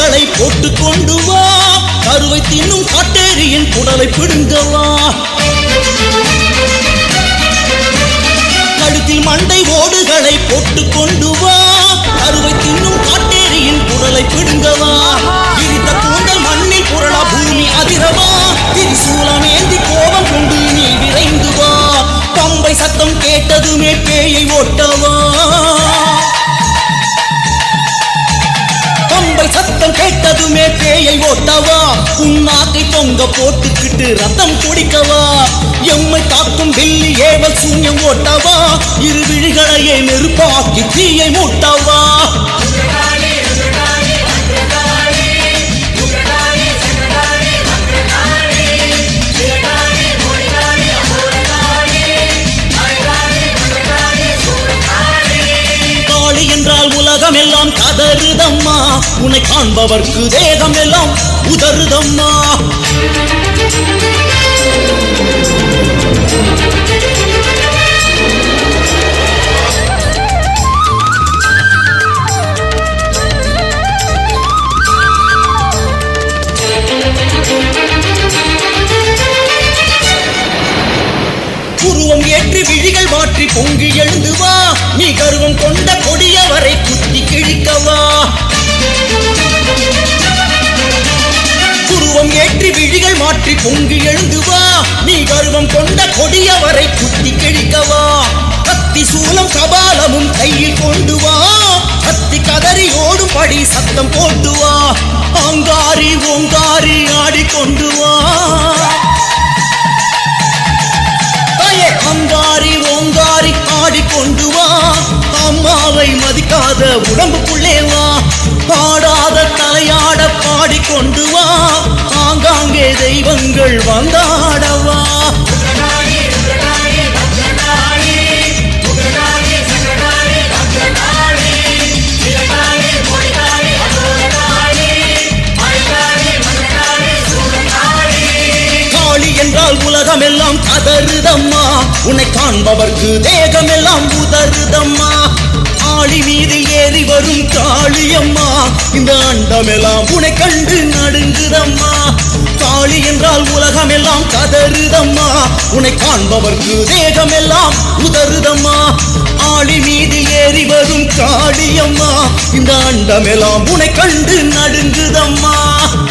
ஓடுகளை போட்டு கொண்டு வா கருவை தின்னும் காட்டேரியின் குடலை பிடுங்கவா கழுத்தில் மண்டை ஓடுகளை போட்டு கொண்டு வா கருவை தின்னும் காட்டேரியின் குடலை பிடுங்கவா விரித்த கூந்தல் மண்ணில் புரளா பூமி அதிரவா திரிசூலம் ஏந்தி கோபம் கொண்டு நீ விரைந்து வா பம்பை சத்தம் கேட்டதுமே பேயை ஓட்டவா பம்பை சத்தம் கேட்டதுமே பேயை ஓட்டவா புண்ணாக்கை தொங்க போட்டுக்கிட்டு ரத்தம் குடிக்கவா எம்மை காக்கும் வெள்ளி ஏவல் சூன்யம் ஓட்டவா இரு விழிகளையே நெருப்பாக்கி தீயை மூட்டவா காளி என்றால் உலகம் எல்லாம் கதறுதம்மா உன்னை காண்பவர்க்கு தேகம் எல்லாம் உதறுதம்மா உருவம் ஏற்றி விழிகள் மாற்றி பொங்கி எழுந்து வா நீ கருவம் கொண்ட கொடியவரை குத்தி கிழிக்கவா உருவம் ஏற்றி விழிகள் மாற்றி பொங்கி எழுந்து வா நீ கருவம் கொண்ட கொடியவரை குத்தி கிழிக்கவா கத்தி சூலம் கபாலமும் கையில் கொண்டு வா கத்தி கதறி ஓடும்படி சத்தம் போட்டு வா ஆங்காரி ஓங்காரி ஆடிக்கொண்டு வா தாயே அங்காரி ஓங்காரி ஆடிக்கொண்டு வா அம்மாவை மதிக்காத உடம்புக்குள்ளே வா பாடாத தலையாட பாடிக்கொண்டு வா ஆங்காங்கே தெய்வங்கள் வந்தாடவா காளி என்றால் உலகமெல்லாம் கதறுதம்மா உன்னை காண்பவர்க்கு தேகமெல்லாம் உதறுதம்மா ஆளி மீது ஏறி வரும் காளியம்மா இந்த அண்டமெல்லாம் உன்னை கண்டு நடுங்குதம்மா காளி என்றால் உலகமெல்லாம் கதறுதம்மா உன்னை காண்பவர்க்கு தேகமெல்லாம் உதறுதம்மா ஆளி மீது ஏறி வரும் காளியம்மா இந்த அண்டமெல்லாம் உன்னை கண்டு நடுங்குதம்மா